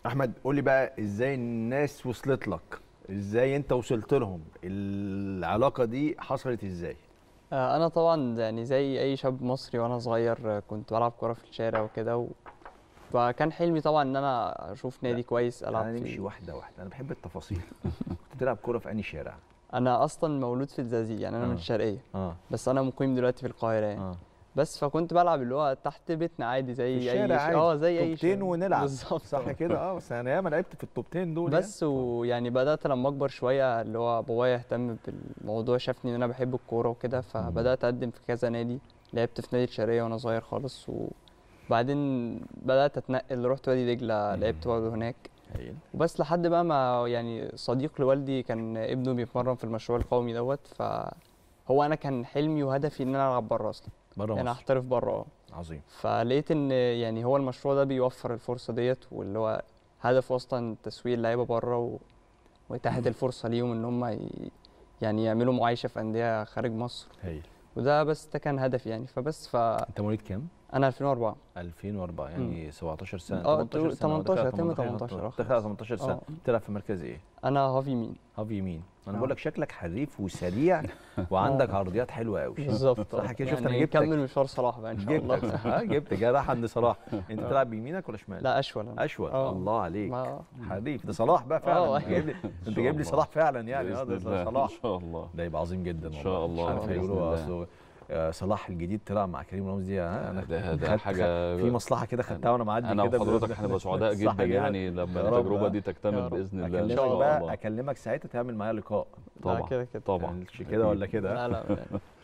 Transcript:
احمد قول لي بقى ازاي الناس وصلت لك ازاي انت وصلت لهم العلاقه دي حصلت ازاي آه، انا طبعا يعني زي اي شاب مصري وانا صغير آه، كنت بلعب كوره في الشارع وكده و... فكان حلمي طبعا ان انا اشوف نادي كويس العب انا نمشي فيه واحده واحده انا بحب التفاصيل كنت بتلعب كوره في انهي شارع انا اصلا مولود في الزقازيق يعني انا آه. من الشرقيه اه بس انا مقيم دلوقتي في القاهره يعني اه بس فكنت بلعب اللي هو تحت بيتنا عادي زي في اي الشارع ش- عادي اه زي اي توبتين شارع. ونلعب بالظبط صح كده اه بس انا ياما لعبت في التوبتين دول يعني. بس ويعني بدات لما اكبر شويه اللي هو بابايا يهتم بالموضوع شافني ان انا بحب الكوره وكده فبدات اقدم في كذا نادي لعبت في نادي الشرقيه وانا صغير خالص وبعدين بدات اتنقل رحت وادي دجله لعبت برضه هناك هايل. وبس لحد بقى ما يعني صديق لوالدي كان ابنه بيتمرن في المشروع القومي دوت فهو انا كان حلمي وهدفي ان انا العب بره اصلا بره يعني مصر احترف بره اه عظيم فلقيت ان يعني هو المشروع ده بيوفر الفرصه ديت واللي هو هدفه اصلا تسويق اللعيبه بره و... واتاحه الفرصه ليهم ان هم ي... يعني يعملوا معايشه في انديه خارج مصر هايل وده بس ده كان هدفي يعني فبس فانا انت مواليد كام 2004 2004 يعني 17 سنه اه 18 سنه 18 تم 18 دخل 18 سنه اه تلعب في مركز ايه انا هافي مين هاف يمين انا آه. بقول لك شكلك حريف وسريع وعندك عرضيات حلوه قوي بالظبط صح كده شفت يعني انا جبتك نكمل مشوار صلاح بقى ان شاء جبتك الله ها جبت جاي راح عند صلاح انت بتلعب بيمينك ولا شمال لا اشول أنا. اشول آه. الله عليك ما- حريف ده صلاح بقى آه. فعلا انت جايب لي انت شاء جايب لي الله. صلاح فعلا يعني اه بإذن ده الله. صلاح ان شاء الله ده يبقى عظيم جدا إن والله شاء مش الله، عارف بإذن هيقولوا الله. اصل آه، صلاح الجديد طلع مع كريم رمزي دي ها انا ده- ده خدت- حاجة- في مصلحه كده خدتها وانا معدي انا كده وحضرتك هنبقى سعداء صح جدا كده؟ يعني لما يا رب، التجربه آه. دي يا تكتمل رب. باذن الله ان اكلمك شاء بقى الله اكلمك ساعتها تعمل معايا لقاء لا طبعا كده كده طبعا مش كده ولا كده لا لا